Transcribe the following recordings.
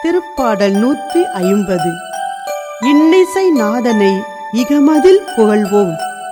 திருப்பாடல் நூற்றி ஐம்பது இன்னிசை நாதனை இகமதில் புகழ்வோம்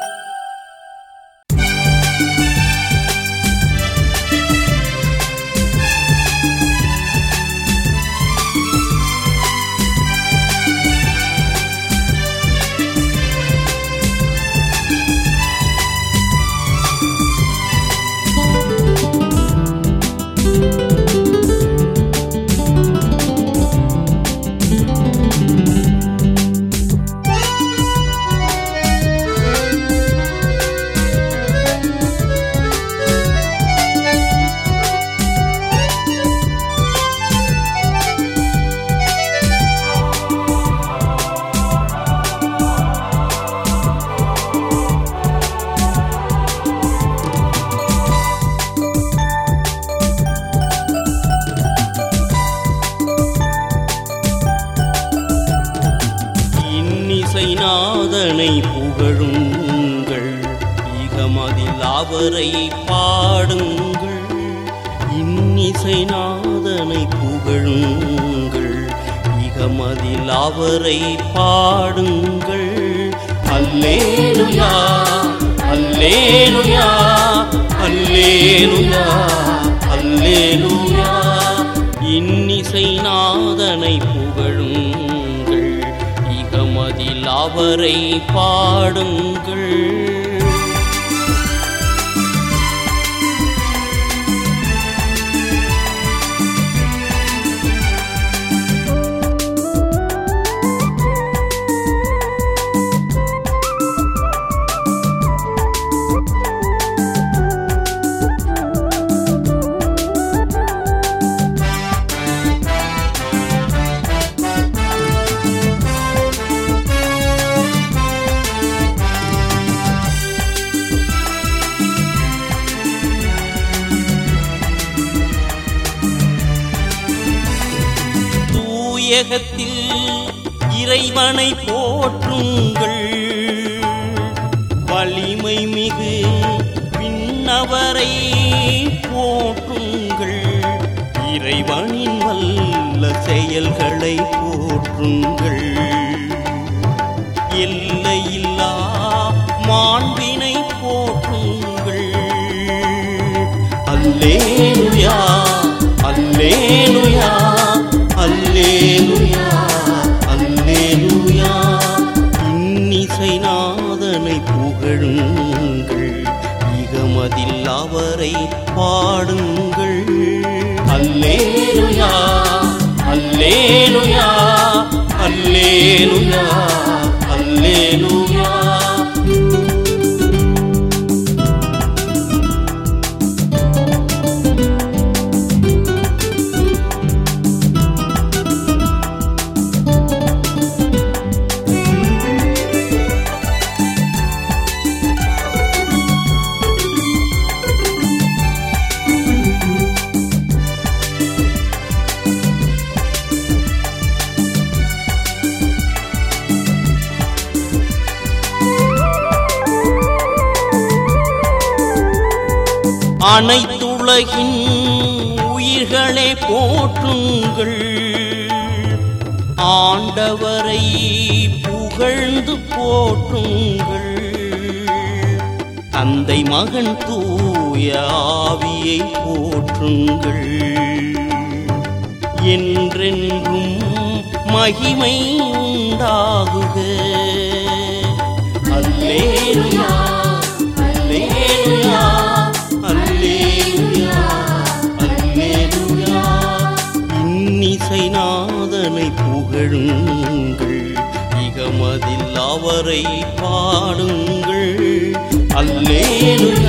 இன்னிசை நாதனை புகழுங்கள் இகமதில் அவரை பாடுங்கள் இன்னிசை நாதனை புகழுங்கள் இகமதில் அவரை பாடுங்கள் அல்லேலுயா அல்லேலுயா அல்லேலுயா அல்லேலுயா இன்னிசை நாதனை புகழுங்கள் இகமதில் அவரை பாடுங்கள் தூயகத்தில் இறைவனை போற்றுங்கள் வலிமை மிகு விண்ணவரை போற்றுங்கள் இறைவனின் வல்ல செயல்களை போற்றுங்கள் எல்லையில்லா மாண்பினை போற்றுங்கள் அல்லேலுயா அல்லேலுயா அல்லேலுயா அல்லேலுயா இன்னிசை நாதனை புகழுங்கள் இகமதில் அவரை பாடுங்கள் அல்லேலுயா அல்லேலுயா அல்லேலுயா அல்லேலுயா அனைத்துலகின் உயிர்களே போற்றுங்கள் ஆண்டவரை புகழ்ந்து போற்றுங்கள் தந்தை மகன் தூய ஆவியை போற்றுங்கள் என்றென்றும் மகிமை உண்டாகுக அல்லேலுயா அல்லேலுயா அல்லேலுயா அல்லேலுயா இன்னிசை நாதனை புகழுங்கள் இகமதில் அவரை பாடுங்கள் அல்லேலுயா